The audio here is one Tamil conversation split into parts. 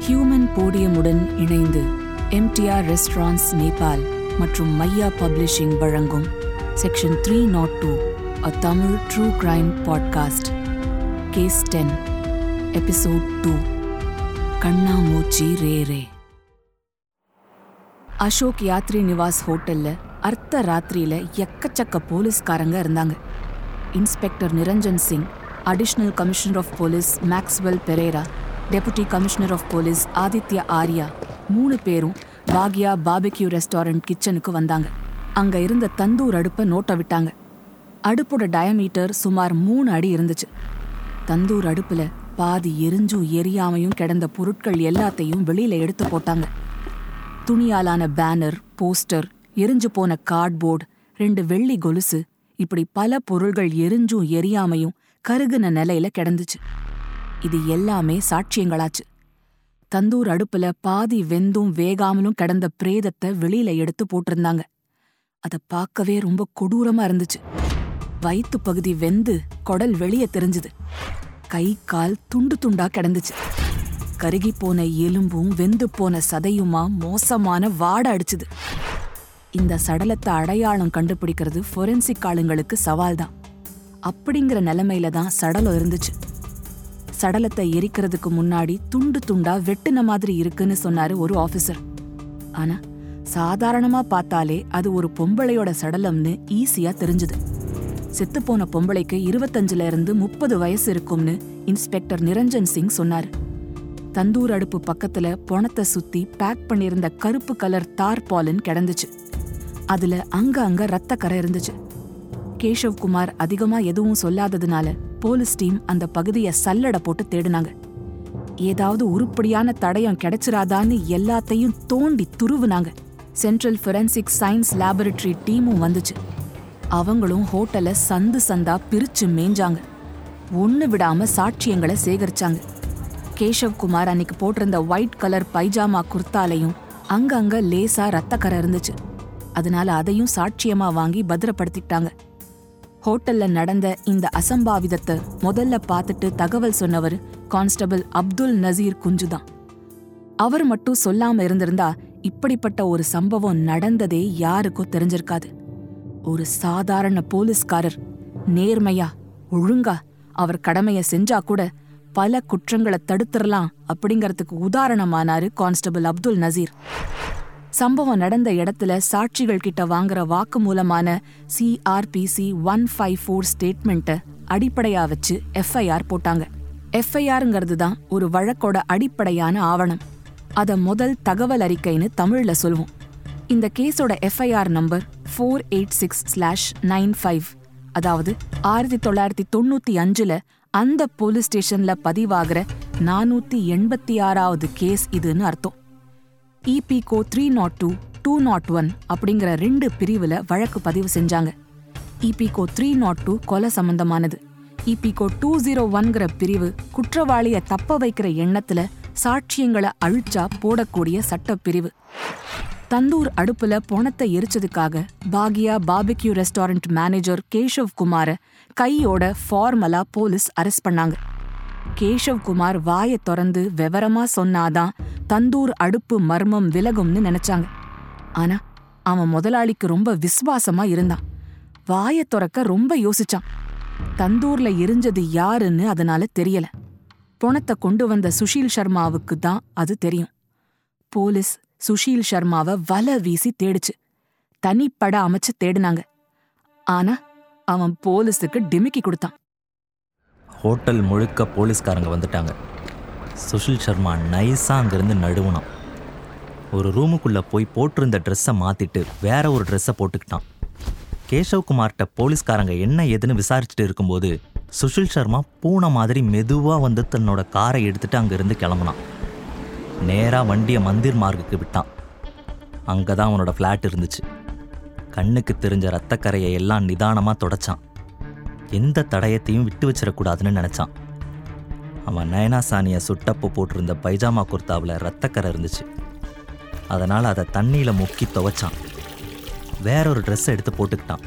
ஹியூமன் போடியமுடன் இணைந்து எம்டிஆர் ரெஸ்டாரண்ட்ஸ் நேபாள் மற்றும் மையா பப்ளிஷிங் வழங்கும் section three not two a Tamil true crime podcast case ten episode two Kannamoochi Re ரே அசோக் யாத்ரி நிவாஸ் ஹோட்டல்ல அர்த்த ராத்திரியில எக்கச்சக்க போலீஸ்காரங்க இருந்தாங்க inspector Niranjan Singh additional commissioner of police Maxwell Pereira deputy commissioner of police Aditya Arya மூணு பேரும் பாக்யா பாபிக்யூ ரெஸ்டாரண்ட் கிச்சனுக்கு வந்தாங்க அங்க இருந்த தந்தூர் அடுப்பை நோட்ட விட்டாங்க அடுப்போட டயமீட்டர் சுமார் மூணு அடி இருந்துச்சு தந்தூர் அடுப்புல பாதி எரிஞ்சும் எரியாமையும் கிடந்த பொருட்கள் எல்லாத்தையும் வெளியில எடுத்து போட்டாங்க துணியாலான பேனர் போஸ்டர் எரிஞ்சு போன கார்ட்போர்டு ரெண்டு வெள்ளி கொலுசு இப்படி பல பொருள்கள் எரிஞ்சும் எரியாமையும் கருகுன நிலையில கிடந்துச்சு இது எல்லாமே சாட்சியங்களாச்சு தந்தூர் அடுப்புல பாதி வெந்தும் வேகாமலும் கிடந்த பிரேதத்தை வெளியில எடுத்து போட்டிருந்தாங்க அத பார்க்கவே ரொம்ப கொடூரமா இருந்துச்சு வயித்து பகுதி வெந்து குடல் வெளியே தெரிஞ்சுது கை கால் துண்டு துண்டா கிடந்துச்சு கருகி போன எலும்பும் வெந்து போன சதையுமா மோசமான வாட அடிச்சுது இந்த சடலத்தை அடையாளம் கண்டுபிடிக்கிறது ஃபொரென்சிக் ஆளுங்களுக்கு சவால் தான் அப்படிங்கிற நிலைமையில தான் சடலம் இருந்துச்சு சடலத்தை எரிக்கிறதுக்கு முன்னாடி துண்டு துண்டா வெட்டுன மாதிரி இருக்குன்னு சொன்னாரு ஒரு ஆபீசர் ஆனா சாதாரணமா பார்த்தாலே அது ஒரு பொம்பளையோட சடலம்னு ஈஸியா தெரிஞ்சுது செத்துப்போன பொம்பளைக்கு இருபத்தஞ்சுல இருந்து முப்பது வயசு இருக்கும்னு இன்ஸ்பெக்டர் நிரஞ்சன் சிங் சொன்னாரு தந்தூர் அடுப்பு பக்கத்துல பொணத்தை சுத்தி பேக் பண்ணியிருந்த கருப்பு கலர் தார்பாலின் கிடந்துச்சு அதுல அங்க அங்க ரத்த கரை இருந்துச்சு கேஷவ் குமார் அதிகமா எதுவும் சொல்லாததுனால போலீஸ் டீம் அந்த பகுதியை சல்லட போட்டு தேடினாங்க ஏதாவது உருப்படியான தடயம் கிடைச்சிராதான்னு எல்லாத்தையும் தோண்டி துருவுனாங்க சென்ட்ரல் ஃபொரென்சிக் சயின்ஸ் லேபரட்டரி டீமும் வந்துச்சு அவங்களும் ஹோட்டலை சந்து சந்தா பிரிச்சு மேய்ஞ்சாங்க ஒண்ணு விடாம சாட்சியங்களை சேகரிச்சாங்க கேஷவ் குமார் அன்னைக்கு போட்டிருந்த ஒயிட் கலர் பைஜாமா குர்த்தாலையும் அங்கங்க லேசா ரத்தக்கரை இருந்துச்சு அதனால அதையும் சாட்சியமா வாங்கி பத்திரப்படுத்திக்கிட்டாங்க ஹோட்டல்ல நடந்த இந்த அசம்பாவிதத்தை முதல்ல பார்த்துட்டு தகவல் சொன்னவர் கான்ஸ்டபிள் அப்துல் நசீர் குஞ்சு தான் அவர் மட்டும் சொல்லாம இருந்திருந்தா இப்படிப்பட்ட ஒரு சம்பவம் நடந்ததே யாருக்கும் தெரிஞ்சிருக்காது ஒரு சாதாரண போலீஸ்காரர் நேர்மையா ஒழுங்கா அவர் கடமைய செஞ்சா கூட பல குற்றங்களை தடுத்துடலாம் அப்படிங்கறதுக்கு உதாரணமானாரு கான்ஸ்டபிள் அப்துல் நசீர் சம்பவம் நடந்த இடத்துல சாட்சிகள் கிட்ட வாங்குற வாக்கு மூலமான சிஆர்பிசி ஒன் ஃபைவ் ஃபோர் ஸ்டேட்மெண்ட்டை அடிப்படையா வச்சு எஃப்ஐஆர் போட்டாங்க எஃப்ஐஆருங்கிறது தான் ஒரு வழக்கோட அடிப்படையான ஆவணம் அத முதல் தகவல் அறிக்கைன்னு தமிழ்ல சொல்வோம் இந்த கேஸோட FIR number four eight six slash nine five அதாவது ஆயிரத்தி தொள்ளாயிரத்தி தொண்ணூத்தி அஞ்சுல அந்த போலீஸ் ஸ்டேஷன்ல பதிவாகிற நானூத்தி எண்பத்தி ஆறாவது கேஸ் இதுன்னு அர்த்தம் இபிகோ three not two two not one அப்படிங்கிற ரெண்டு பிரிவுல வழக்கு பதிவு செஞ்சாங்க இபிகோ த்ரீ நாட் டூ கொலை சம்பந்தமானது இபிகோ டூ ஜீரோ ஒன்கிற பிரிவு குற்றவாளிய தப்ப வைக்கிற எண்ணத்துல சாட்சியங்களை அழிச்சா போடக்கூடிய சட்ட பிரிவு தந்தூர் அடுப்புல பொணத்தை எரிச்சதுக்காக Bagiya barbecue restaurant manager Keshav Kumar கையோட ஃபார்மலா போலீஸ் அரெஸ்ட் பண்ணாங்க கேஷவ் குமார் வாயை திறந்து விவரமா சொன்னாதான் தந்தூர் அடுப்பு மர்மம் விலகும்னு நினைச்சாங்க ஆனா அவன் முதலாளிக்கு ரொம்ப விசுவாசமா இருந்தான் வாயை திறக்க ரொம்ப யோசிச்சான் தந்தூர்ல எரிஞ்சது யாருன்னு அதனால தெரியல பொணத்தை கொண்டு வந்த சுஷீல் சர்மாவுக்கு தான் அது தெரியும் போலீஸ் சுஷீல் சர்மாவை வல வீசி தேடுச்சு தனிப்பட அமைச்சு தேடினாங்க ஆனா அவன் போலீஸுக்கு டிமிக்கி கொடுத்தான் ஹோட்டல் முழுக்க போலீஸ்காரங்க வந்துட்டாங்க சுஷில் சர்மா நைஸாக அங்கேருந்து நழுவுனான் ஒரு ரூமுக்குள்ளே போய் போட்டிருந்த ட்ரெஸ்ஸை மாற்றிட்டு வேற ஒரு ட்ரெஸ்ஸை போட்டுக்கிட்டான் கேஷவ் குமார்கிட்ட போலீஸ்காரங்க என்ன ஏதுன்னு விசாரிச்சுட்டு இருக்கும்போது சுஷில் சர்மா பூனை மாதிரி மெதுவாக வந்து தன்னோட காரை எடுத்துட்டு அங்கேருந்து கிளம்புனான் நேராக வண்டியை மந்திர் மார்க்குக்கு விட்டான் அங்கே தான் அவனோட ஃப்ளாட் இருந்துச்சு கண்ணுக்கு தெரிஞ்ச ரத்தக்கரையை எல்லாம் நிதானமாக தொடச்சான் எந்த தடயத்தையும் விட்டு வச்சிடக்கூடாதுன்னு நினச்சான் அவன் நயனாசானியை சுட்டப்போ போட்டிருந்த பைஜாமா குர்தாவில் ரத்தக்கரை இருந்துச்சு அதனால் அதை தண்ணியில் முக்கி துவைச்சான் வேற ஒரு ட்ரெஸ்ஸை எடுத்து போட்டுக்கிட்டான்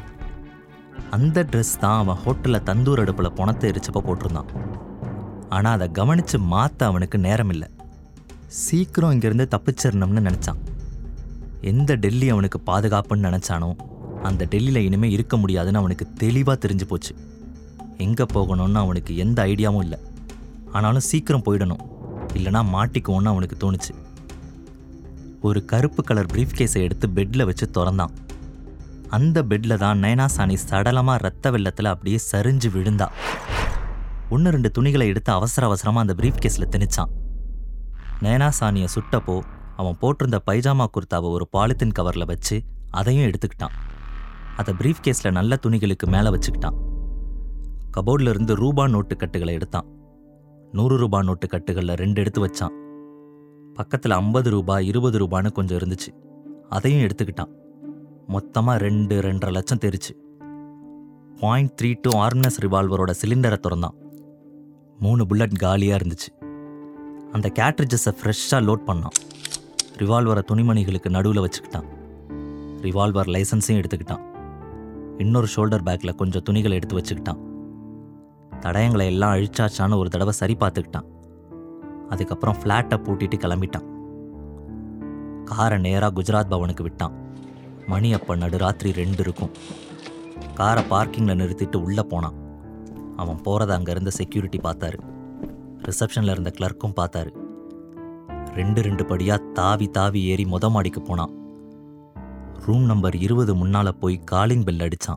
அந்த ட்ரெஸ் தான் அவன் ஹோட்டலில் தந்தூர் அடுப்பில் பணத்தை எரிச்சப்போ போட்டிருந்தான் ஆனால் அதை கவனித்து மாற்ற அவனுக்கு நேரம் இல்லை சீக்கிரம் இங்கேருந்து தப்பிச்சிடணும்னு நினச்சான் எந்த டெல்லி அவனுக்கு பாதுகாப்புன்னு நினச்சானோ அந்த டெல்லியில் இனிமேல் இருக்க முடியாதுன்னு அவனுக்கு தெளிவாக தெரிஞ்சு போச்சு எங்கே போகணும்னு அவனுக்கு எந்த ஐடியாவும் இல்லை ஆனாலும் சீக்கிரம் போயிடணும் இல்லைனா மாட்டிக்குவோன்னு அவனுக்கு தோணுச்சு ஒரு கருப்பு கலர் பிரீஃப் கேஸை எடுத்து பெட்டில் வச்சு திறந்தான் அந்த பெட்டில் தான் நயனாசானி சடலமாக ரத்த வெள்ளத்தில் அப்படியே சரிஞ்சு விழுந்தா ஒன்று ரெண்டு துணிகளை எடுத்து அவசர அவசரமாக அந்த பிரீஃப் கேஸில் திணிச்சான் நயனாசானியை சுட்டப்போ அவன் போட்டிருந்த பைஜாமா குர்தாவை ஒரு பாலித்தீன் கவரில் வச்சு அதையும் எடுத்துக்கிட்டான் அதை பிரீஃப் கேஸில் நல்ல துணிகளுக்கு மேலே வச்சுக்கிட்டான் கபோர்டில் இருந்து ரூபா நோட்டு கட்டுகளை எடுத்தான் நூறு ரூபா நோட்டு கட்டுகளில் ரெண்டு எடுத்து வச்சான் பக்கத்தில் ஐம்பது ரூபா இருபது ரூபான்னு கொஞ்சம் இருந்துச்சு அதையும் எடுத்துக்கிட்டான் மொத்தமாக ரெண்டு ரெண்டரை லட்சம் தெரிச்சு பாயிண்ட் த்ரீ டூ ஆர்னஸ் ரிவால்வரோட சிலிண்டரை திறந்தான் மூணு புல்லட் காலியாக இருந்துச்சு அந்த கேட்ரிஜஸை ஃப்ரெஷ்ஷாக லோட் பண்ணான் ரிவால்வரை துணிமணிகளுக்கு நடுவில் வச்சுக்கிட்டான் ரிவால்வர் லைசன்ஸையும் எடுத்துக்கிட்டான் இன்னொரு ஷோல்டர் பேக்கில் கொஞ்சம் துணிகளை எடுத்து வச்சுக்கிட்டான் தடயங்களை எல்லாம் அழிச்சாச்சான்னு ஒரு தடவை சரி பார்த்துக்கிட்டான் அதுக்கப்புறம் ஃப்ளாட்டை பூட்டிட்டு கிளம்பிட்டான் காரை நேராக குஜராத் பவனுக்கு விட்டான் மணி அப்போ நடுராத்திரி ரெண்டு இருக்கும் காரை பார்க்கிங்கில் நிறுத்திட்டு உள்ளே போனான் அவன் போகிறத அங்கேருந்து செக்யூரிட்டி பார்த்தாரு ரிசப்ஷனில் இருந்த கிளர்க்கும் பார்த்தாரு ரெண்டு ரெண்டு படியாக தாவி தாவி ஏறி மொத மாடிக்கு போனான் ரூம் நம்பர் இருபது முன்னால் போய் காலிங் பெல் அடித்தான்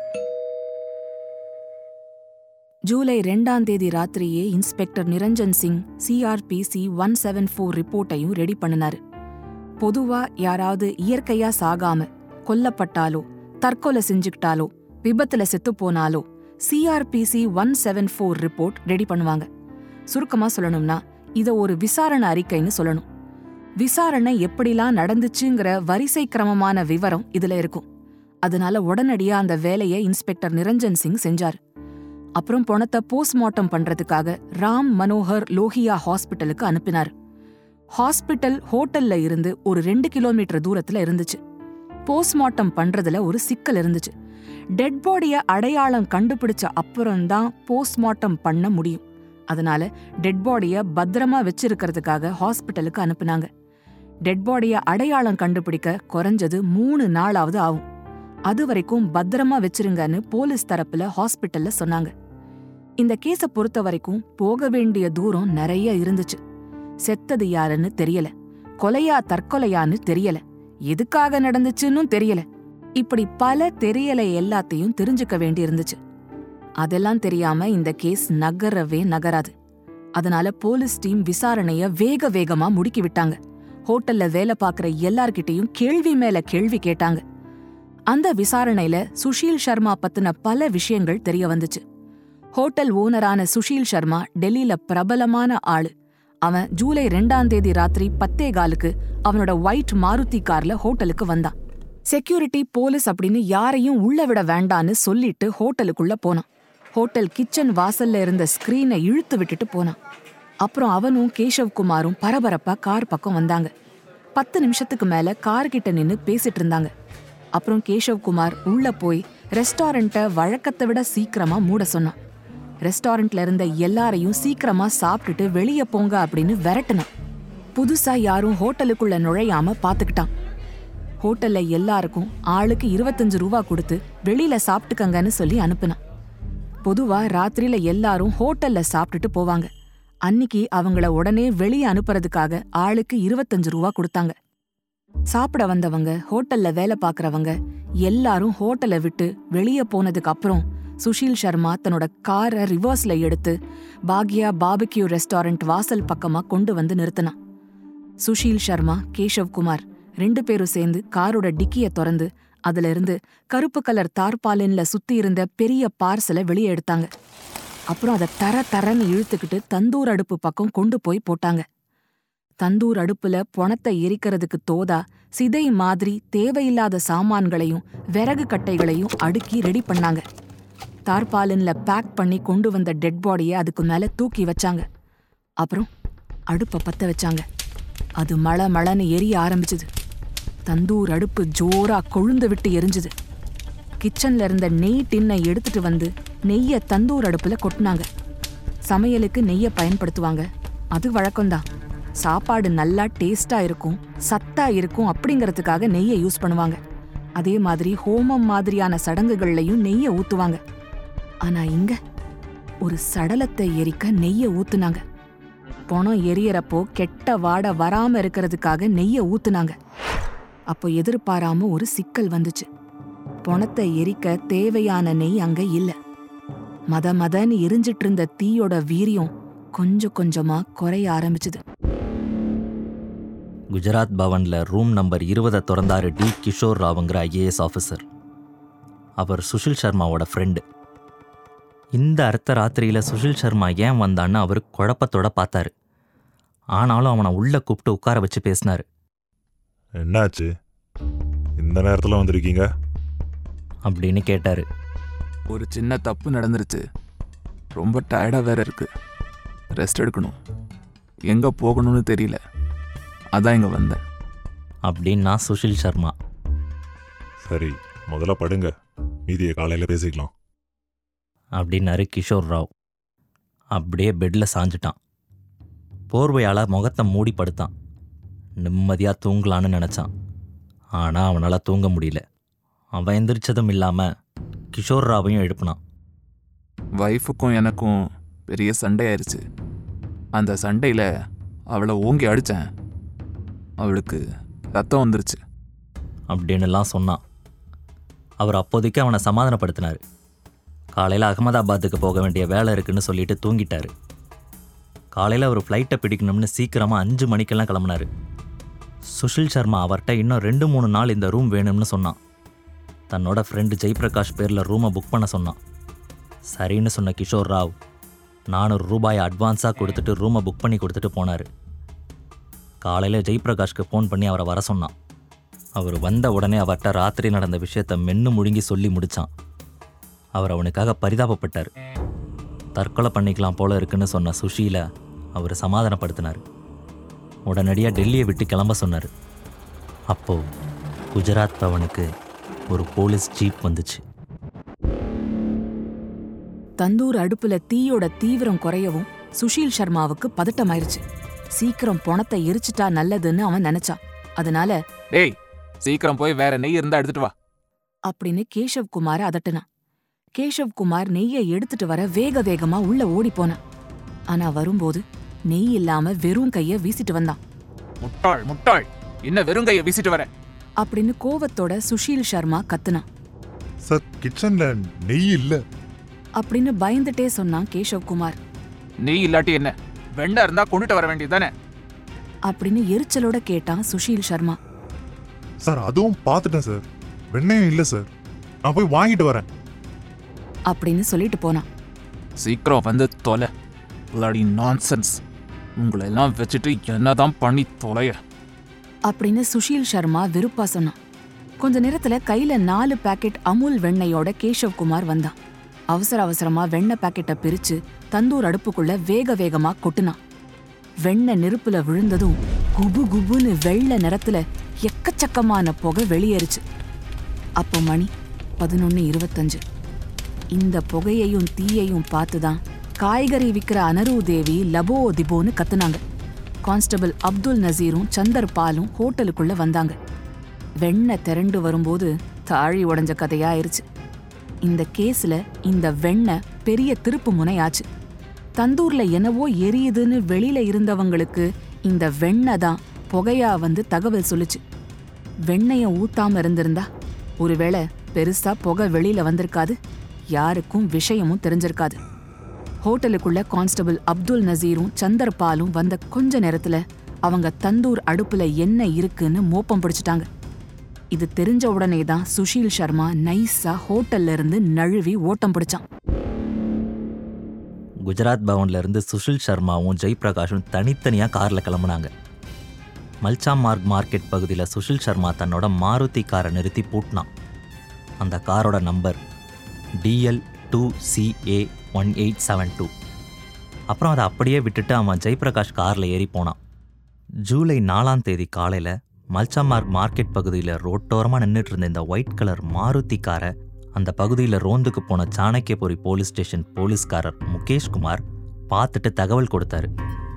ஜூலை ரெண்டாம் தேதி ராத்திரியே inspector Niranjan Singh CrPC one seven four ரிப்போர்ட்டையும் ரெடி பண்ணினாரு பொதுவா யாராவது இயற்கையா சாகாம கொல்லப்பட்டாலோ தற்கொலை செஞ்சுக்கிட்டாலோ விபத்துல செத்து போனாலோ CrPC one seven four report ready பண்ணுவாங்க சுருக்கமா சொல்லணும்னா இத ஒரு விசாரணை அறிக்கைன்னு சொல்லணும் விசாரணை எப்படிலாம் நடந்துச்சுங்கிற வரிசை கிரமமான விவரம் இதுல இருக்கும் அதனால உடனடியா அந்த வேலையை இன்ஸ்பெக்டர் நிரஞ்சன் சிங் செஞ்சார் அப்புறம் பணத்தை போஸ்ட்மார்ட்டம் பண்றதுக்காக ராம் மனோகர் லோஹியா ஹாஸ்பிட்டலுக்கு அனுப்பினார் ஹாஸ்பிட்டல் ஹோட்டல்ல இருந்து ஒரு ரெண்டு கிலோமீட்டர் தூரத்துல இருந்துச்சு போஸ்ட்மார்ட்டம் பண்றதுல ஒரு சிக்கல் இருந்துச்சு டெட் பாடிய அடையாளம் கண்டுபிடிச்ச அப்புறம்தான் போஸ்ட்மார்ட்டம் பண்ண முடியும் அதனால டெட் பாடிய பத்திரமா வச்சிருக்கிறதுக்காக ஹாஸ்பிட்டலுக்கு அனுப்புனாங்க டெட் பாடிய அடையாளம் கண்டுபிடிக்க குறைஞ்சது மூணு நாளாவது ஆகும் அது வரைக்கும் பத்திரமா வச்சிருங்கன்னு போலீஸ் தரப்புல ஹாஸ்பிட்டல்ல சொன்னாங்க இந்த கேஸ பொறுத்த வரைக்கும் போக வேண்டிய தூரம் நிறைய இருந்துச்சு செத்தது யாருன்னு தெரியல கொலையா தற்கொலையான்னு தெரியல எதுக்காக நடந்துச்சுன்னு தெரியல இப்படி பல தெரியல எல்லாத்தையும் தெரிஞ்சுக்க வேண்டி இருந்துச்சு அதெல்லாம் தெரியாம இந்த கேஸ் நகரவே நகராது அதனால போலீஸ் டீம் விசாரணைய வேக வேகமா முடுக்கி விட்டாங்க ஹோட்டல்ல வேலை பார்க்கற எல்லார்கிட்டயும் கேள்வி மேல கேள்வி கேட்டாங்க அந்த விசாரணையில சுஷீல் சர்மா பத்தின பல விஷயங்கள் தெரிய வந்துச்சு ஹோட்டல் ஓனரான சுஷீல் சர்மா டெல்லியில பிரபலமான ஆளு அவன் ஜூலை ரெண்டாம் தேதி ராத்திரி பத்தே காலுக்கு அவனோட ஒயிட் மாருதி கார்ல ஹோட்டலுக்கு வந்தான் செக்யூரிட்டி போலீஸ் அப்படின்னு யாரையும் உள்ள விட வேண்டான்னு சொல்லிட்டு ஹோட்டலுக்குள்ள போனான் ஹோட்டல் கிச்சன் வாசல்ல இருந்த ஸ்கிரீனை இழுத்து விட்டுட்டு போனான் அப்புறம் அவனும் கேஷவ் குமாரும் பரபரப்பா கார் பக்கம் வந்தாங்க பத்து நிமிஷத்துக்கு மேல கார் கிட்ட நின்னு பேசிட்டு இருந்தாங்க அப்புறம் கேஷவ் குமார் உள்ள போய் ரெஸ்டாரண்ட்டை வழக்கத்தை விட சீக்கிரமா மூட சொன்னான் ரெஸ்டாரண்ட்ல இருந்த எல்லாரையும் சீக்கிரமா சாப்பிட்டுட்டு வெளிய போங்க அப்படின்னு விரட்டுனான் புதுசா யாரும் ஹோட்டலுக்குள்ள நுழையாம பாத்துக்கிட்டான் ஹோட்டல்ல எல்லாருக்கும் ஆளுக்கு இருபத்தஞ்சு ரூபா கொடுத்து வெளியில சாப்பிட்டுக்கங்கன்னு சொல்லி அனுப்புனான் பொதுவா ராத்திரியில எல்லாரும் ஹோட்டல்ல சாப்பிட்டுட்டு போவாங்க அன்னிக்கு அவங்கள உடனே வெளியே அனுப்புறதுக்காக ஆளுக்கு இருபத்தஞ்சு ரூபா கொடுத்தாங்க சாப்பிட வந்தவங்க ஹோட்டல்ல வேலை பார்க்கறவங்க எல்லாரும் ஹோட்டலை விட்டு வெளியே போனதுக்கு அப்புறம் சுஷீல் சர்மா தன்னோட காரை ரிவர்ஸ்ல எடுத்து பாக்யா பாபிக்யூ ரெஸ்டாரண்ட் வாசல் பக்கமா கொண்டு வந்து நிறுத்தினான் சுஷீல் சர்மா கேஷவ் குமார் ரெண்டு பேரும் சேர்ந்து காரோட டிக்கிய திறந்து அதுல இருந்து கருப்பு கலர் தார்பாலின்ல சுத்தி இருந்த பெரிய பார்சலை வெளியே எடுத்தாங்க அப்புறம் அதை தர தரன்னு இழுத்துக்கிட்டு தந்தூர் அடுப்பு பக்கம் கொண்டு போய் போட்டாங்க தந்தூர் அடுப்புல பொணத்தை எரிக்கிறதுக்கு தோதா சிதை மாதிரி தேவையில்லாத சாமான்களையும் விறகு கட்டைகளையும் அடுக்கி ரெடி பண்ணாங்க தார்பாலின்ல பேக் பண்ணி கொண்டு வந்த டெட் பாடியை அதுக்கு மேல தூக்கி வச்சாங்க அப்புறம் அடுப்பை பத்த வச்சாங்க அது மழ மழன்னு எரிய ஆரம்பிச்சுது தந்தூர் அடுப்பு ஜோரா கொழுந்து விட்டு எரிஞ்சுது கிச்சன்ல இருந்த நெய் டின்னை எடுத்துட்டு வந்து நெய்ய தந்தூர் அடுப்புல கொட்டினாங்க சமையலுக்கு நெய்ய பயன்படுத்துவாங்க அது வழக்கம்தான் சாப்பாடு நல்லா டேஸ்டா இருக்கும் சத்தா இருக்கும் அப்படிங்கறதுக்காக நெய்யை யூஸ் பண்ணுவாங்க அதே மாதிரி ஹோமம் மாதிரியான சடங்குகள்லயும் நெய்யை ஊத்துவாங்க ஆனா இங்க ஒரு சடலத்தை எரிக்க நெய்யை ஊத்துனாங்க பணம் எரியறப்போ கெட்ட வாடை வராம இருக்கிறதுக்காக நெய்யை ஊத்துனாங்க அப்போ எதிர்பாராம ஒரு சிக்கல் வந்துச்சு பணத்தை எரிக்க தேவையான நெய் அங்க இல்ல மத மதன்னு எரிஞ்சிட்டு இருந்த தீயோட வீரியம் கொஞ்சம் கொஞ்சமா குறைய ஆரம்பிச்சுது குஜராத் பவன்ல ரூம் நம்பர் இருபதை திறந்தாரு டி கிஷோர் ராவுங்கிற ஐஏஎஸ் ஆஃபீஸர் அவர் சுஷில் சர்மாவோட ஃப்ரெண்டு இந்த அர்த்த ராத்திரியில சுஷில் சர்மா ஏன் வந்தான்னு அவர் குழப்பத்தோட பார்த்தாரு ஆனாலும் அவனை உள்ள கூப்பிட்டு உட்கார வச்சு பேசினாரு என்னாச்சு இந்த நேரத்தில் வந்திருக்கீங்க அப்படின்னு கேட்டாரு ஒரு சின்ன தப்பு நடந்துருச்சு ரொம்ப டயர்டாக வேற இருக்கு ரெஸ்ட் எடுக்கணும் எங்கே போகணும்னு தெரியல அதான் இங்கே வந்தேன் அப்படின்னா சுஷில் சர்மா சரி முதல்ல படுங்க மீதியை காலையில் பேசிக்கலாம் அப்படின்னாரு கிஷோர் ராவ் அப்படியே பெட்டில் சாஞ்சிட்டான் போர்வையால் முகத்தை மூடி படுத்தான் நிம்மதியாக தூங்கலான்னு நினச்சான் ஆனால் அவனால் தூங்க முடியல அவன் எந்திரிச்சதும் இல்லாமல் கிஷோர் ராவையும் எழுப்புனான் ஒய்ஃபுக்கும் எனக்கும் பெரிய சண்டை ஆயிடுச்சு அந்த சண்டையில் அவளை ஓங்கி அடித்தேன் அவளுக்கு ரத்தம் வந்துருச்சு அப்படின்னுலாம் சொன்னான் அவர் அப்போதைக்கு அவனை சமாதானப்படுத்தினார் காலையில் அகமதாபாத்துக்கு போக வேண்டிய வேலை இருக்குன்னு சொல்லிட்டு தூங்கிட்டாரு காலையில் அவர் ஃப்ளைட்டை பிடிக்கணும்னு சீக்கிரமாக அஞ்சு மணிக்கெல்லாம் கிளம்புனாரு சுஷில் சர்மா அவர்கிட்ட இன்னும் ரெண்டு மூணு நாள் இந்த ரூம் வேணும்னு சொன்னான் தன்னோட ஃப்ரெண்டு ஜெய்பிரகாஷ் பேரில் ரூமை புக் பண்ண சொன்னான் சரின்னு சொன்ன கிஷோர் ராவ் நானூறு ரூபாயை அட்வான்ஸாக கொடுத்துட்டு ரூமை புக் பண்ணி கொடுத்துட்டு போனார் காலையில் ஜெய்பிரகாஷ்க்கு ஃபோன் பண்ணி அவரை வர சொன்னான் அவர் வந்த உடனே அவர்கிட்ட ராத்திரி நடந்த விஷயத்த மென்னு முழுங்கி சொல்லி முடிச்சான் அவர் அவனுக்காக பரிதாபப்பட்டார் தற்கொலை பண்ணிக்கலாம் போல இருக்குன்னு சொன்ன சுஷீல அவர் சமாதானப்படுத்தினார் உடனடியாக டெல்லியை விட்டு கிளம்ப சொன்னார் அப்போ குஜராத் பவனுக்கு ஒரு போலீஸ் ஜீப் வந்துச்சு தந்தூர் அடுப்புல தீயோட தீவிரம் குறையவும் சுஷீல் சர்மாவுக்கு பதட்டமாயிருச்சு சீக்கிரம் பணத்தை எரிச்சிட்டா நல்லதுன்னு அவன் நினைச்சான் அதனால டேய் சீக்கிரம் போய் வேற நெய் இருந்தா எடுத்துட்டு வா அப்படின்னு கேஷவ் குமார அதட்டுனான் கேஷவ் குமார் நெய்யை எடுத்துட்டு வர வேக வேகமா உள்ள ஓடி போனான் ஆனா வரும்போது நெய் இல்லாம வெறும் கைய வீசிட்டு வந்தான் முட்டாள் முட்டாள் என்ன வெறுங்கையை வீசிட்டு வர அப்படின்னு கோவத்தோட சுஷீல் சர்மா கத்துனான் சார் கிச்சனில் நெய் இல்லை அப்படின்னு பயந்துட்டே சொன்னான் கேஷவ் குமார் நெய் இல்லாட்டி என்ன வெண்ணெய் இருந்தா கொண்டுட்டு வர வேண்டியதுதானே அப்படின்னு எரிச்சலோட கேட்டான் சுஷீல் சர்மா சார் அதுவும் பார்த்துட்டேன் சார் வெண்ணையும் இல்லை சார் நான் போய் வாங்கிட்டு வரேன் அப்படின்னு சொல்லிட்டு போனான் சீக்கிரம் வந்து தொலை பிளாடி நான்சென்ஸ் உங்களை எல்லாம் வச்சுட்டு என்னதான் பண்ணி தொலைய அப்படின்னு சுஷீல் சர்மா வெறுப்பா சொன்னான் கொஞ்ச நேரத்துல கையில நாலு பாக்கெட் அமுல் வெண்ணெயோட கேஷவ் குமார் வந்தான் அவசர அவசரமா வெண்ணெய் பாக்கெட்டை பிரிச்சு தந்தூர் அடுப்புக்குள்ள வேக வேகமா கொட்டுனான் வெண்ணெய் நெருப்புல விழுந்ததும் குபு குபுன்னு வெள்ளை நிறத்துல எக்கச்சக்கமான புகை வெளியேறுச்சு அப்போ மணி பதினொன்னு இருபத்தஞ்சு இந்த புகையையும் தீயையும் பார்த்துதான் காய்கறி விக்கிற அனரு தேவி லபோ திபோன்னு கத்துனாங்க கான்ஸ்டபிள் அப்துல் நசீரும் சந்தர் பாலும் ஹோட்டலுக்குள்ள வந்தாங்க வெண்ணெய் திரண்டு வரும்போது தாழி உடைஞ்ச கதையாயிருச்சு இந்த கேஸ்ல இந்த வெண்ணெய் பெரிய திருப்பு முனையாச்சு தந்தூர்ல என்னவோ எரியுதுன்னு வெளியில இருந்தவங்களுக்கு இந்த வெண்ணெய் தான் புகையா வந்து தகவல் சொல்லுச்சு வெண்ணெய ஊத்தாம இருந்திருந்தா ஒருவேளை பெருசா புகை வெளியில வந்திருக்காது யாருக்கும் விஷயமும் தெரிஞ்சிருக்காது ஹோட்டலுக்குள்ள கான்ஸ்டபிள் அப்துல் நசீரும் சந்தர் பாலும் வந்த கொஞ்ச நேரத்துல அவங்க தந்தூர் அடுப்புல என்ன இருக்குன்னு மோப்பம் பிடிச்சிட்டாங்க இது தெரிஞ்ச உடனே தான் சுஷீல் சர்மா நைஸா ஹோட்டல்ல இருந்து நழுவி ஓட்டம் பிடிச்சான் குஜராத் பவன்ல இருந்து சுஷில் சர்மாவும் ஜெய்பிரகாஷும் தனித்தனியாக காரில் கிளம்புனாங்க மல்சா மார்க் மார்க்கெட் பகுதியில் சுஷில் சர்மா தன்னோட மாருதி காரை நிறுத்தி பூட்டினான் அந்த காரோட number DL two CA one eight seven two அப்புறம் அதை அப்படியே விட்டுட்டு அவன் ஜெய்பிரகாஷ் காரில் ஏறி போனான் ஜூலை நாலாம் தேதி காலையில் மல்சா மார்க் மார்க்கெட் பகுதியில் ரோட்டோரமாக நின்றுட்டு இருந்த இந்த ஒயிட் கலர் மாருதி காரை அந்த பகுதியில் ரோந்துக்கு போன சாணக்கியபுரி போலீஸ் ஸ்டேஷன் போலீஸ்காரர் முகேஷ் குமார் பார்த்துட்டு தகவல் கொடுத்தாரு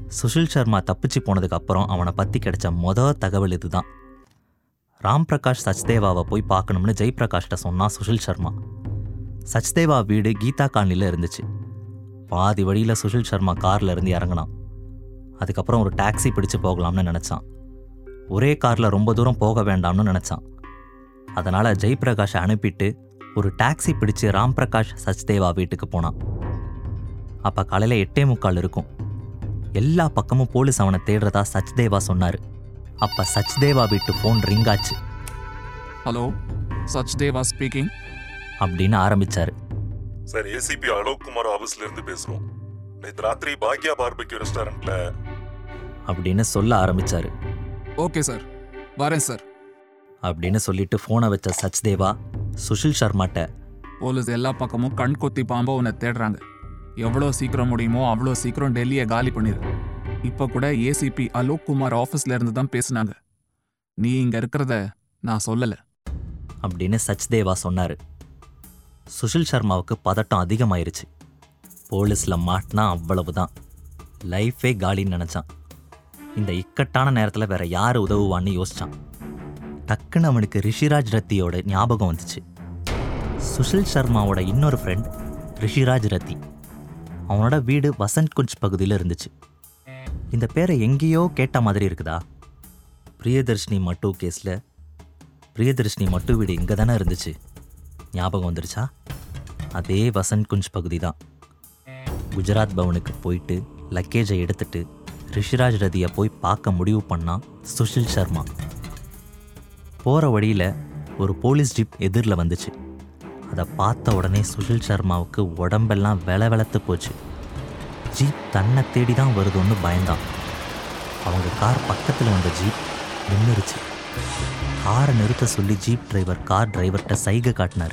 சுஷில் சர்மா தப்பிச்சு போனதுக்கு அப்புறம் அவனை பற்றி கிடைச்ச மொத தகவல் இதுதான் ராம் பிரகாஷ் சச்தேவாவை போய் பார்க்கணும்னு ஜெய்பிரகாஷ்ட சொன்னான் சுஷில் சர்மா சச்தேவா வீடு கீதா காலனியில் இருந்துச்சு பாதி வழியில் சுஷில் சர்மா கார்ல இருந்து இறங்கினான் அதுக்கப்புறம் ஒரு டாக்ஸி பிடிச்சு போகலாம்னு நினச்சான் ஒரே காரில் ரொம்ப தூரம் போக வேண்டாம்னு நினச்சான் அதனால் ஜெய்பிரகாஷை அனுப்பிட்டு ஒரு டாக்ஸி பிடிச்சு ராம் பிரகாஷ் சச்தேவா வீட்டுக்கு போனான் அப்போ காலையில் எட்டே முக்கால் இருக்கும் எல்லா பக்கமும் போலீஸ் அவனை தேடுறதா சச்தேவா சொன்னார் அப்போ சச்தேவா வீட்டு ஃபோன் ரிங் ஆச்சு ஹலோ சச்தேவா ஸ்பீக்கிங் அப்படின்னு ஆரம்பிச்சாரு சார் ஏசிபி அலோக் குமார் ஆபீஸ்ல இருந்து பேசுறோம் நேற்று ராத்திரி பாக்யா பார்பெக்யூ ரெஸ்டாரண்ட்ல அப்படின்னு சொல்ல ஆரம்பிச்சாரு ஓகே சார் வரேன் சார் அப்படின்னு சொல்லிட்டு ஃபோனை வச்ச சச்தேவா சுஷில் சர்மாட்ட போலீஸ் எல்லா பக்கமும் கண் கொத்தி பாம்பா உன்னை தேடுறாங்க எவ்வளோ சீக்கிரம் முடியுமோ அவ்வளோ சீக்கிரம் டெல்லியை காலி பண்ணிடு இப்போ கூட ஏசிபி அலோக் குமார் ஆஃபீஸ்ல இருந்து தான் பேசுனாங்க நீ இங்க இருக்கிறத நான் சொல்லல அப்படின்னு சச்தேவா சொன்னார் சுஷில் சர்மாவுக்கு பதட்டம் அதிகமாயிருச்சு போலீஸில் மாட்டினா அவ்வளவுதான் லைஃபே காலின்னு நினச்சான் இந்த இக்கட்டான நேரத்தில் வேற யார் உதவுவான்னு யோசிச்சான் டக்குன்னு அவனுக்கு ரிஷிராஜ் ரத்தியோட ஞாபகம் வந்துச்சு சுஷில் சர்மாவோட இன்னொரு ஃப்ரெண்ட் ரிஷிராஜ் ரத்தி அவனோட வீடு வசந்த் குஞ்ச் பகுதியில் இருந்துச்சு இந்த பேரை எங்கேயோ கேட்ட மாதிரி இருக்குதா பிரியதர்ஷினி மட்டு கேஸில் பிரியதர்ஷினி மட்டு வீடு இங்கே தானே இருந்துச்சு ஞாபகம் வந்துருச்சா அதே வசந்த் குஞ்ச் பகுதி தான் குஜராத் பவனுக்கு போயிட்டு லக்கேஜை எடுத்துட்டு ரிஷிராஜ் ரதியை போய் பார்க்க முடிவு பண்ணான் சுஷில் சர்மா போகிற வழியில் ஒரு போலீஸ் ஜீப் எதிரில் வந்துச்சு அதை பார்த்த உடனே சுஷில் சர்மாவுக்கு உடம்பெல்லாம் வெல வெளத்து போச்சு ஜீப் தன்னை தேடி தான் வருதுன்னு பயந்தான் அவங்க கார் பக்கத்தில் வந்த ஜீப் நின்றுருச்சு காரை நிறுத்த சொல்லி ஜீப் டிரைவர் கார் டிரைவர்கிட்ட சைகை காட்டினாரு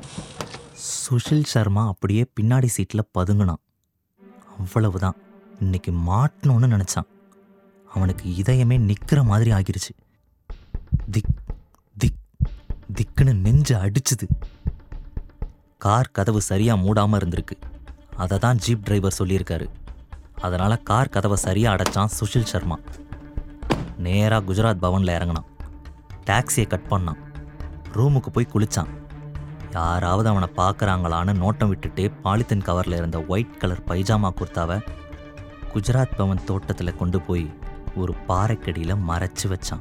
சுஷில் சர்மா அப்படியே பின்னாடி சீட்டில் பதுங்கினான் அவ்வளவுதான் இன்னைக்கு மாட்டணும்னு நினச்சான் அவனுக்கு இதயமே நிற்கிற மாதிரி ஆகிருச்சு திக் திக் திக்குன்னு நெஞ்சு அடிச்சுது கார் கதவு சரியாக மூடாமல் இருந்திருக்கு அதை தான் ஜீப் டிரைவர் சொல்லியிருக்காரு அதனால் கார் கதவை சரியாக அடைச்சான் சுஷில் சர்மா நேராக குஜராத் பவனில் இறங்கினான் டாக்ஸியை கட் பண்ணான் ரூமுக்கு போய் குளிச்சான் யாராவது அவனை பார்க்குறாங்களான்னு நோட்டம் விட்டுட்டு பாலித்தீன் கவரில் இருந்த ஒயிட் கலர் பைஜாமா குர்த்தாவை குஜராத் பவன் தோட்டத்தில் கொண்டு போய் ஒரு பாறைக்கடியில் மறைச்சு வச்சான்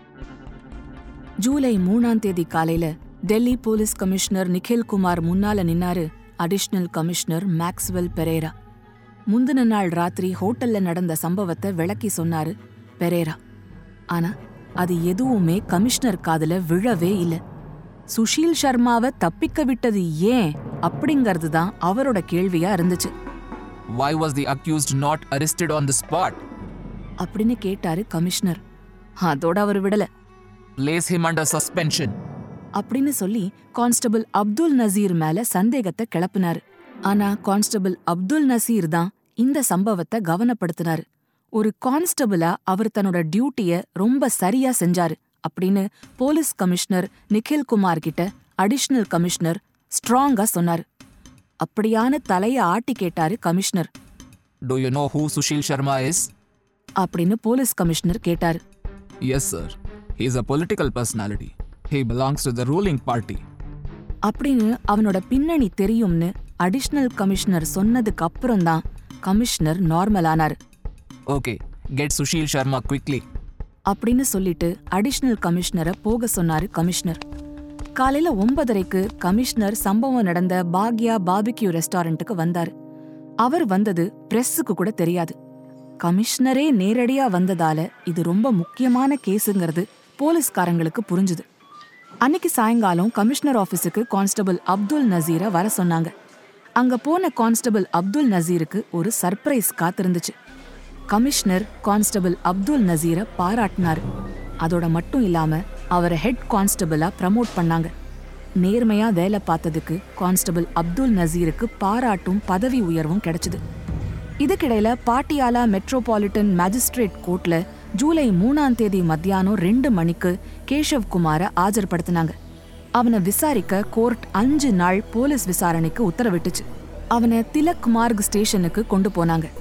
ஜூலை மூணாம் தேதி காலையில டெல்லி போலீஸ் கமிஷனர் நிখিல் குமார் முன்னால நின்னாரு அடிஷனல் கமிஷனர் மேக்ஸ்வெல் பெரேரா முந்தின நாள் ராத்திரி ஹோட்டல்ல நடந்த சம்பவத்தை விளக்கி சொன்னாரு பெரேரா ஆனா அது எதுவுமே கமிஷனர் காதுல விழவே இல்ல சுஷீல் சர்மாவை தப்பிக்க விட்டது ஏன் அப்படிங்கிறது தான் அவரோட கேள்வியா இருந்துச்சு Why was the accused not arrested on the spot? அப்படின்னு கேட்டாரு கமிஷனர் அதோட அவர் விடல Place him under suspension. அப்படின்னு சொல்லி கான்ஸ்டபிள் அப்துல் நசீர் மேல சந்தேகத்தை கிளப்பினாரு ஆனா கான்ஸ்டபிள் அப்துல் நசீர் தான் இந்த சம்பவத்தை கவனப்படுத்தினாரு ஒரு கான்ஸ்டபிளா அவர் தன்னோட டியூட்டிய ரொம்ப சரியா செஞ்சாரு அப்படின்னு போலீஸ் கமிஷனர் நிখিல் குமார் கிட்ட அடிஷனல் கமிஷனர் ஸ்ட்ராங்கா சொன்னாரு அப்படியான தலைய ஆட்டி கேட்டாரு commissioner Do you know who Sushil Sharma is? அப்படின்னு போலீஸ் கமிஷனர் கேட்டாரு Yes, sir. He is a political personality. He belongs to the ruling party. அப்படின்னு அவனோட பின்னணி தெரியும்னு அடிஷனல் கமிஷனர் சொன்னதுக்கு அப்புறம்தான் கமிஷனர் நார்மல் ஆனாரு Okay, get Sushil Sharma quickly. அப்படின்னு சொல்லிட்டு அடிஷனல் கமிஷனரை போக சொன்னாரு கமிஷனர் காலையில ஒன்பதரைக்கு கமிஷனர் சம்பவம் நடந்த பாக்யா பாபிக்யூ ரெஸ்டாரண்ட்டுக்கு வந்தாரு அவர் வந்தது பிரஸ்ஸுக்கு கூட தெரியாது கமிஷனரே நேரடியா வந்ததால இது ரொம்ப முக்கியமான கேஸுங்கிறது போலீஸ்காரங்களுக்கு புரிஞ்சுது அன்னைக்கு சாயங்காலம் கமிஷனர் ஆபீஸுக்கு கான்ஸ்டபிள் அப்துல் நசீரை வர சொன்னாங்க அங்க போன கான்ஸ்டபிள் அப்துல் நசீருக்கு ஒரு சர்ப்ரைஸ் காத்திருந்துச்சு கமிஷனர் கான்ஸ்டபிள் அப்துல் நசீரை பாராட்டினாரு அதோட மட்டும் இல்லாம அவரை ஹெட் கான்ஸ்டபிளா ப்ரமோட் பண்ணாங்க நேர்மையா வேலை பார்த்ததுக்கு கான்ஸ்டபிள் அப்துல் நசீருக்கு பாராட்டும் பதவி உயர்வும் கிடைச்சது இதுக்கிடையில பாட்டியாலா மெட்ரோபாலிட்டன் மேஜிஸ்ட்ரேட் கோர்ட்ல ஜூலை மூணாம் தேதி மத்தியானம் ரெண்டு மணிக்கு கேஷவ் குமாரை ஆஜர்படுத்தினாங்க அவனை விசாரிக்க கோர்ட் அஞ்சு நாள் போலீஸ் விசாரணைக்கு உத்தரவிட்டுச்சு அவனை திலக் மார்க் ஸ்டேஷனுக்கு கொண்டு போனாங்க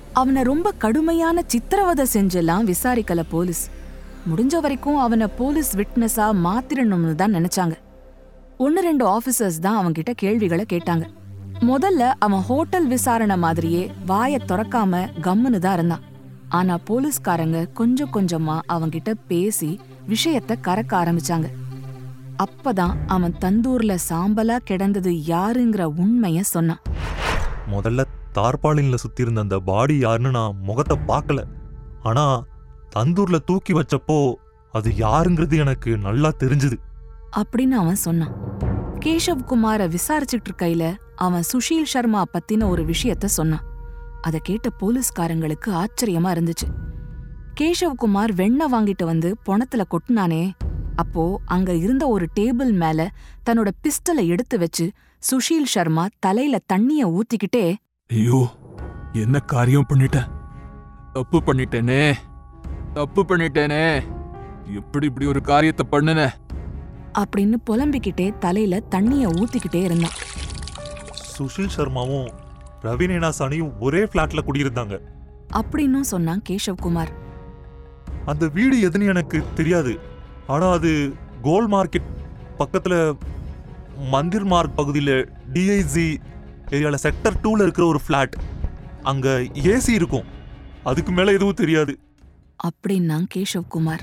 அவனை ரொம்ப கடுமையான சித்திரவதை செஞ்செல்லாம் விசாரிக்கல போலீஸ் முடிஞ்ச வரைக்கும் அவனை போலீஸ் விட்னஸா மாத்திரணும்னு தான் நினைச்சாங்க ஒன்னு ரெண்டு ஆபீசர்ஸ் தான் அவன்கிட்ட கேள்விகளை கேட்டாங்க முதல்ல அவன் ஹோட்டல் விசாரணை மாதிரியே வாயை திறக்காம கம்முன்னு தான் இருந்தான் ஆனா போலீஸ்காரங்க கொஞ்சம் கொஞ்சமா அவன்கிட்ட பேசி விஷயத்த கறக்க ஆரம்பிச்சாங்க அப்பதான் அவன் தந்தூர்ல சாம்பலா கிடந்தது யாருங்கிற உண்மைய சொன்னான் முதல்ல தார்பாலின்ல சுத்தி இருந்த அந்த பாடி யாருன்னு நான் முகத்தை பார்க்கல ஆனா தந்தூர்ல தூக்கி வச்சப்போ அது யாருங்கிறது எனக்கு நல்லா தெரிஞ்சுது அப்படின்னு அவன் சொன்னான் கேஷவ் குமார விசாரிச்சுட்டு இருக்கையில அவன் சுஷீல் சர்மா பத்தின ஒரு விஷயத்த சொன்னான் அதை கேட்ட போலீஸ்காரங்களுக்கு ஆச்சரியமா இருந்துச்சு கேஷவ் குமார் வெண்ணெய் வாங்கிட்டு வந்து பொணத்துல கொட்டினானே அப்போ அங்க இருந்த ஒரு டேபிள் மேல தன்னோட பிஸ்டலை எடுத்து வச்சு சுஷீல் சர்மா தலையில தண்ணிய ஊத்திக்கிட்டே ஐயோ என்ன காரியம் பண்ணிட்டேன் தப்பு பண்ணிட்டேனே தப்பு பண்ணிட்டேனே எப்படி இப்படி ஒரு காரியத்தை பண்ணுன அப்படின்னு புலம்பிக்கிட்டே தலையில தண்ணிய ஊத்திக்கிட்டே இருந்தான் சுஷில் சர்மாவும் ரவிநேனா சானியும் ஒரே ஃப்ளாட்ல குடியிருந்தாங்க அப்படின்னும் சொன்னான் கேஷவ் குமார் அந்த வீடு எதுன்னு எனக்கு தெரியாது ஆனா அது கோல் மார்க்கெட் பக்கத்துல மந்திர் மார்க் பகுதியில் டிஐசி ஏரியால செக்டர் டூல இருக்கிற ஒரு ஃப்ளாட் அங்க ஏசி இருக்கும் அதுக்கு மேல எதுவும் தெரியாது அப்படின்னான் கேஷவ் குமார்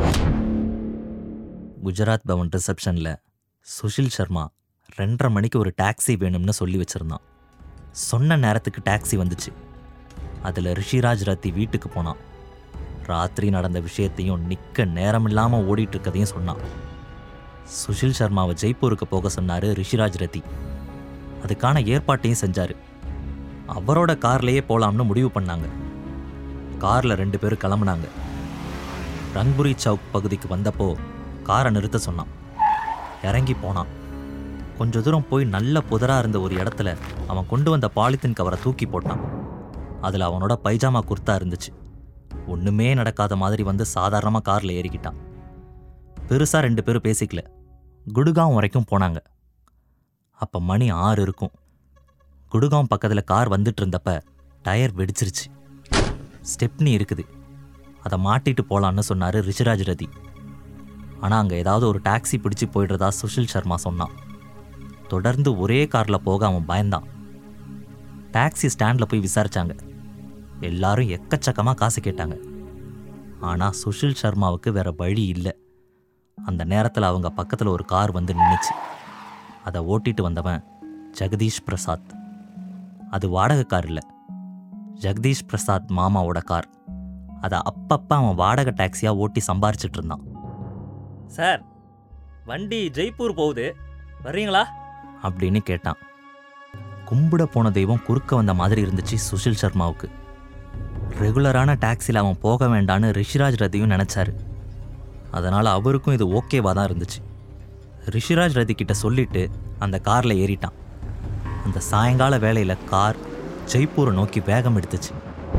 குஜராத் பவன் ரிசப்ஷனில் சுஷில் சர்மா ரெண்டரை மணிக்கு ஒரு டாக்ஸி வேணும்னு சொல்லி வச்சிருந்தான் சொன்ன நேரத்துக்கு டாக்ஸி வந்துச்சு அதில் ரிஷிராஜ் ரத்தி வீட்டுக்கு போனான் ராத்திரி நடந்த விஷயத்தையும் நிற்க நேரமில்லாமல் ஓடிட்டு இருக்கதையும் சொன்னான் சுஷில் சர்மாவை ஜெய்ப்பூருக்கு போக சொன்னார் ரிஷிராஜ் ரத்தி அதுக்கான ஏற்பாட்டையும் செஞ்சார் அவரோட கார்லேயே போகலாம்னு முடிவு பண்ணாங்க காரில் ரெண்டு பேரும் கிளம்புனாங்க ரங்புரி சவுக் பகுதிக்கு வந்தப்போ காரை நிறுத்த சொன்னான் இறங்கி போனான் கொஞ்ச தூரம் போய் நல்ல புதரா இருந்த ஒரு இடத்துல அவன் கொண்டு வந்த பாலித்தீன் கவரை தூக்கி போட்டான் அதில் அவனோட பைஜாமா குர்த்தா இருந்துச்சு ஒன்றுமே நடக்காத மாதிரி வந்து சாதாரணமாக காரில் ஏறிக்கிட்டான் பெருசாக ரெண்டு பேரும் பேசிக்கல குடுகாம் வரைக்கும் போனாங்க அப்போ மணி ஆறு இருக்கும் குடுகாம் பக்கத்தில் கார் வந்துட்டு இருந்தப்ப டயர் வெடிச்சிருச்சு ஸ்டெப்னி இருக்குது அதை மாட்டிட்டு போலான்னு சொன்னார் ரிஷிராஜ் ரதி ஆனால் அங்கே ஏதாவது ஒரு டாக்ஸி பிடிச்சு போயிடுறதா சுஷில் சர்மா சொன்னான் தொடர்ந்து ஒரே காரில் போக அவன் பயந்தான் டாக்ஸி ஸ்டாண்டில் போய் விசாரிச்சாங்க எல்லாரும் எக்கச்சக்கமாக காசு கேட்டாங்க ஆனால் சுஷில் சர்மாவுக்கு வேற வழி இல்லை அந்த நேரத்தில் அவங்க பக்கத்தில் ஒரு கார் வந்து நின்றுச்சு அதை ஓட்டிட்டு வந்தவன் ஜெகதீஷ் பிரசாத் அது வாடகை கார் இல்லை ஜெகதீஷ் பிரசாத் மாமாவோட கார் அதை அப்பப்போ அவன் வாடகை டாக்ஸியாக ஓட்டி சம்பாரிச்சிட்டு இருந்தான் சார் வண்டி ஜெய்ப்பூர் போகுது வர்றீங்களா அப்படின்னு கேட்டான் கும்பிட போன தெய்வம் குறுக்க வந்த மாதிரி இருந்துச்சு சுஷில் சர்மாவுக்கு ரெகுலரான டாக்ஸியில் அவன் போக வேண்டான்னு ரிஷிராஜ் ரதியும் நினச்சாரு அதனால் அவருக்கும் இது ஓகேவா தான் இருந்துச்சு ரிஷிராஜ் ரதி கிட்ட சொல்லிட்டு அந்த காரில் ஏறிட்டான் அந்த சாயங்கால வேளையில் கார் ஜெய்ப்பூரை நோக்கி வேகம் எடுத்துச்சு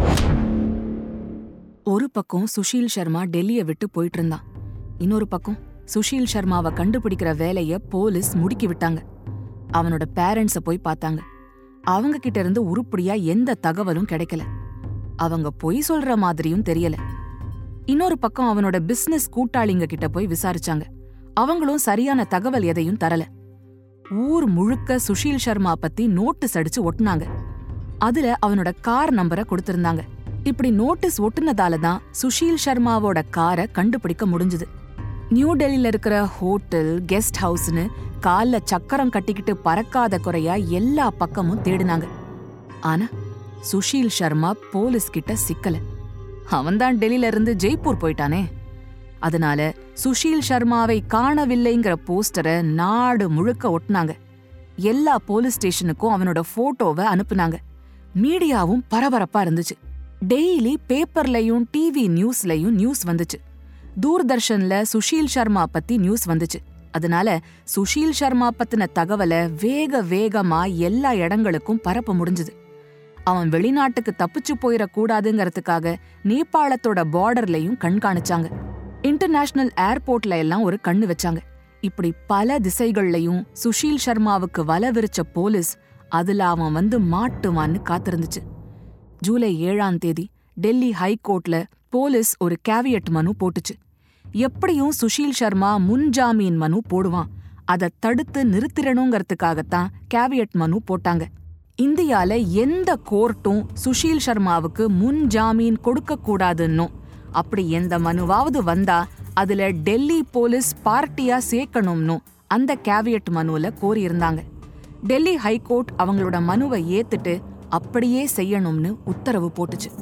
ஒரு பக்கம் சுஷீல் சர்மா டெல்லியை விட்டு போயிட்டு இருந்தான் இன்னொரு பக்கம் சுஷீல் சர்மாவை கண்டுபிடிக்கிற வேலைய போலீஸ் முடுக்கி விட்டாங்க அவனோட பேரண்ட்ஸ போய் பார்த்தாங்க அவங்க கிட்ட இருந்து உருப்படியா எந்த தகவலும் கிடைக்கல அவங்க பொய் சொல்ற மாதிரியும் தெரியல இன்னொரு பக்கம் அவனோட பிசினஸ் கூட்டாளிங்க கிட்ட போய் விசாரிச்சாங்க அவங்களும் சரியான தகவல் எதையும் தரல ஊர் முழுக்க சுஷீல் சர்மா பத்தி நோட்டீஸ் அடிச்சு ஒட்டுனாங்க அதுல அவனோட கார் நம்பரை கொடுத்திருந்தாங்க இப்படி நோட்டீஸ் ஒட்டுனதால தான் சுஷீல் சர்மாவோட காரை கண்டுபிடிக்க முடிஞ்சுது நியூ டெல்லியில இருக்கிற ஹோட்டல் கெஸ்ட் ஹவுஸ்னு கால்ல சக்கரம் கட்டிக்கிட்டு பறக்காத குறையா எல்லா பக்கமும் தேடினாங்க ஆனா சுஷீல் சர்மா போலீஸ் கிட்ட சிக்கல அவன்தான் டெல்லியில இருந்து ஜெய்ப்பூர் போயிட்டானே அதனால சுஷீல் சர்மாவை காணவில்லைங்கிற போஸ்டரை நாடு முழுக்க ஒட்டுனாங்க எல்லா போலீஸ் ஸ்டேஷனுக்கும் அவனோட போட்டோவை அனுப்புனாங்க மீடியாவும் பரபரப்பா இருந்துச்சு டெய்லி பேப்பர்லயும் டிவி நியூஸ்லயும் நியூஸ் வந்துச்சு தூர்தர்ஷன்ல சுஷீல் சர்மா பத்தி நியூஸ் வந்துச்சு அதனால சுஷீல் சர்மா பத்தின தகவலை வேக வேகமா எல்லா இடங்களுக்கும் பரப்ப முடிஞ்சுது அவன் வெளிநாட்டுக்கு தப்பிச்சு போயிடக்கூடாதுங்கிறதுக்காக நேபாளத்தோட பார்டர்லயும் கண்காணிச்சாங்க இன்டர்நேஷனல் ஏர்போர்ட்ல எல்லாம் ஒரு கண்ணு வச்சாங்க இப்படி பல திசைகள்லயும் சுஷீல் சர்மாவுக்கு வல விரிச்ச போலீஸ் அதுல அவன் வந்து மாட்டுவான்னு காத்திருந்துச்சு ஜூலை ஏழாம் தேதி டெல்லி ஹைகோர்ட்ல போலீஸ் ஒரு கேவியட் மனு போட்டுச்சு எப்படியும் சுஷீல் சர்மா முன்ஜாமீன் மனு போடுவான் அதை தடுத்து நிறுத்திடணுங்கிறதுக்காகத்தான் கேவியட் மனு போட்டாங்க இந்தியால எந்த கோர்ட்டும் சுஷீல் சர்மாவுக்கு முன் ஜாமீன் கொடுக்க கூடாதுன்னும் அப்படி எந்த மனுவாவது வந்தா அதுல டெல்லி போலீஸ் பார்ட்டியா சேர்க்கணும்னும் அந்த கேவியட் மனுல கோரியிருந்தாங்க டெல்லி ஹைகோர்ட் அவங்களோட மனுவை ஏத்துட்டு அப்படியே செய்யணும்னு உத்தரவு போட்டுச்சு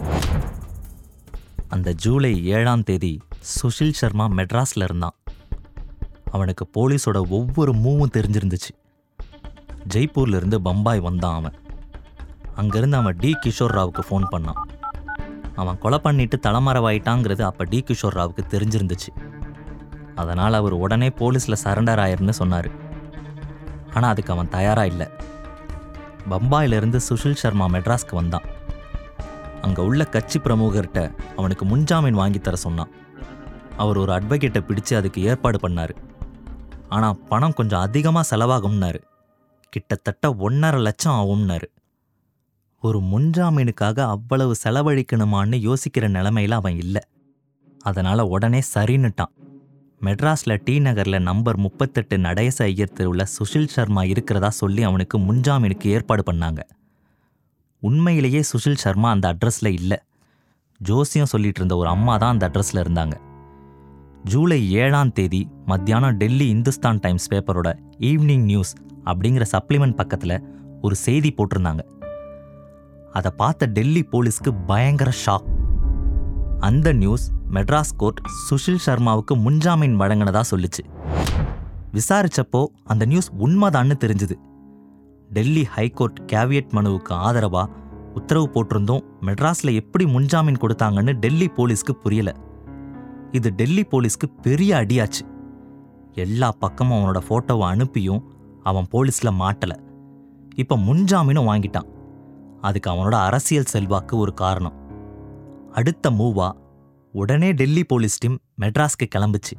அந்த ஜூலை ஏழாம் தேதி சுஷில் சர்மா மெட்ராஸ்ல இருந்தான் அவனுக்கு போலீஸோட ஒவ்வொரு மூவும் தெரிஞ்சிருந்துச்சு ஜெய்ப்பூர்ல இருந்து பம்பாய் வந்தான் அவன் அங்கிருந்து அவன் டி கிஷோர் ராவுக்கு ஃபோன் பண்ணான் அவன் கொலை பண்ணிட்டு தலைமறைவாயிட்டாங்கிறது அப்போ டி கிஷோர் ராவுக்கு தெரிஞ்சிருந்துச்சு அதனால் அவர் உடனே போலீஸில் சரண்டர் ஆயிருன்னு சொன்னார் ஆனால் அதுக்கு அவன் தயாராக இல்லை பம்பாயிலிருந்து சுஷில் சர்மா மெட்ராஸ்க்கு வந்தான் அங்கே உள்ள கட்சி பிரமுகர்கிட்ட அவனுக்கு முன்ஜாமீன் வாங்கி தர சொன்னான் அவர் ஒரு அட்வொகேட்டை பிடிச்சு அதுக்கு ஏற்பாடு பண்ணார் ஆனால் பணம் கொஞ்சம் அதிகமாக செலவாகும்னாரு கிட்டத்தட்ட ஒன்றரை லட்சம் ஆகும்னாரு ஒரு முன்ஜாமீனுக்காக அவ்வளவு செலவழிக்கணுமான்னு யோசிக்கிற நிலைமையில அவன் இல்லை அதனால உடனே சரின்னுட்டான் மெட்ராஸ்ல டி நகர்ல நம்பர் முப்பத்தெட்டு நடேச ஐயர் தெருவுல சுஷில் சர்மா இருக்கிறதா சொல்லி அவனுக்கு முன்ஜாமீனுக்கு ஏற்பாடு பண்ணாங்க உண்மையிலேயே சுஷில் சர்மா அந்த அட்ரஸ்ல இல்லை ஜோசியம் சொல்லிட்டு இருந்த ஒரு அம்மா தான் அந்த அட்ரஸ்ல இருந்தாங்க ஜூலை ஏழாம் தேதி மத்தியானம் டெல்லி இந்துஸ்தான் டைம்ஸ் பேப்பரோட ஈவினிங் நியூஸ் அப்படிங்கிற சப்ளிமெண்ட் பக்கத்துல ஒரு செய்தி போட்டிருந்தாங்க அதை பார்த்த டெல்லி போலீஸ்க்கு பயங்கர ஷாக் அந்த நியூஸ் மெட்ராஸ் கோர்ட் சுஷில் சர்மாவுக்கு முன்ஜாமீன் வழங்கினதா சொல்லுச்சு விசாரிச்சப்போ அந்த நியூஸ் உண்மைதான்னு தெரிஞ்சுது டெல்லி ஹைகோர்ட் கேவியட் மனுவுக்கு ஆதரவா உத்தரவு போட்டிருந்தோம் மெட்ராஸ்ல எப்படி முன்ஜாமீன் கொடுத்தாங்கன்னு டெல்லி போலீஸ்க்கு புரியல இது டெல்லி போலீஸ்க்கு பெரிய அடியாச்சு எல்லா பக்கமும் அவனோட போட்டோவை அனுப்பியும் அவன் போலீஸ்ல மாட்டல இப்ப முன்ஜாமீனும் வாங்கிட்டான் அதுக்கு அவனோட அரசியல் செல்வாக்கு ஒரு காரணம் அடுத்த மூவா உடனே டெல்லி போலீஸ் டீம் மெட்ராஸ்க்கு கிளம்புச்சு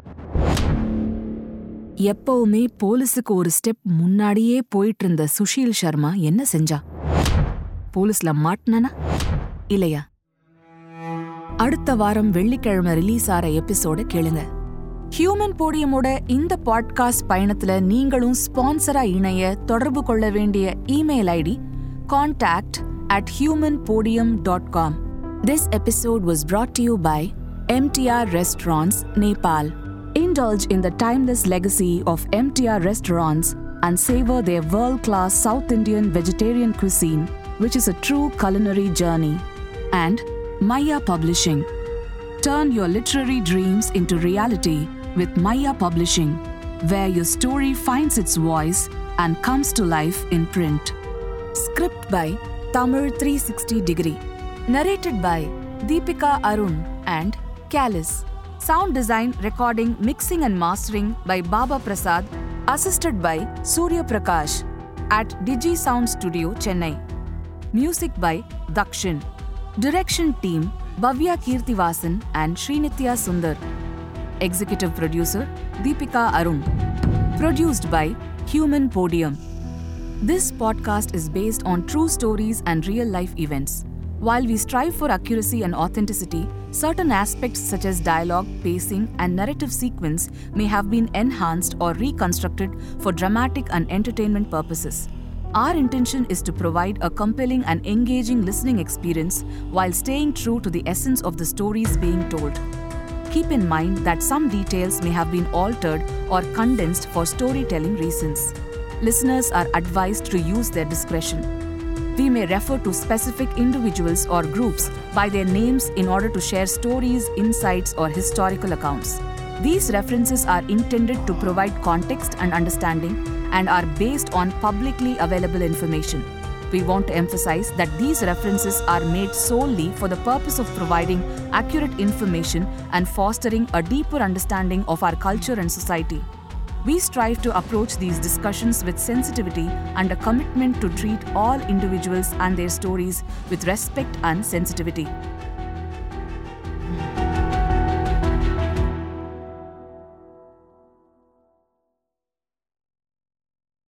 எப்பவுமே போலீஸுக்கு ஒரு ஸ்டெப் முன்னாடியே போயிட்டு இருந்த சுஷீல் சர்மா என்ன செஞ்சா போலீஸ்ல மாட்டினானா இல்லையா அடுத்த வாரம் வெள்ளிக்கிழமை ரிலீஸ் ஆற எபிசோட கேளுங்க ஹியூமன் போடியமோட இந்த பாட்காஸ்ட் பயணத்துல நீங்களும் ஸ்பான்சரா இணைய தொடர்பு கொள்ள வேண்டிய email ID contact at human podium dot com this episode was brought to you by MTR Restaurants, Nepal. Indulge in the timeless legacy of MTR restaurants and savor their world class South Indian vegetarian cuisine, which is a true culinary journey. And Maya Publishing. Turn your literary dreams into reality with Maya Publishing, where your story finds its voice and comes to life in print. Script by Tamil 360 Degree. Narrated by Deepika Arun and Callus. Sound design, recording, mixing, and mastering by Baba Prasad, assisted by Surya Prakash at Digi Sound Studio, Chennai. Music by Dakshin. Direction team Bhavya Kirtivasan and Srinitya Sundar. Executive producer Deepika Arun. Produced by Human Podium. This podcast is based on true stories and real life events. While we strive for accuracy and authenticity, certain aspects such as dialogue, pacing, and narrative sequence may have been enhanced or reconstructed for dramatic and entertainment purposes. Our intention is to provide a compelling and engaging listening experience while staying true to the essence of the stories being told. Keep in mind that some details may have been altered or condensed for storytelling reasons. Listeners are advised to use their discretion. We may refer to specific individuals or groups by their names in order to share stories, insights, or historical accounts. These references are intended to provide context and understanding and are based on publicly available information. We want to emphasize that these references are made solely for the purpose of providing accurate information and fostering a deeper understanding of our culture and society. We strive to approach these discussions with sensitivity and a commitment to treat all individuals and their stories with respect and sensitivity.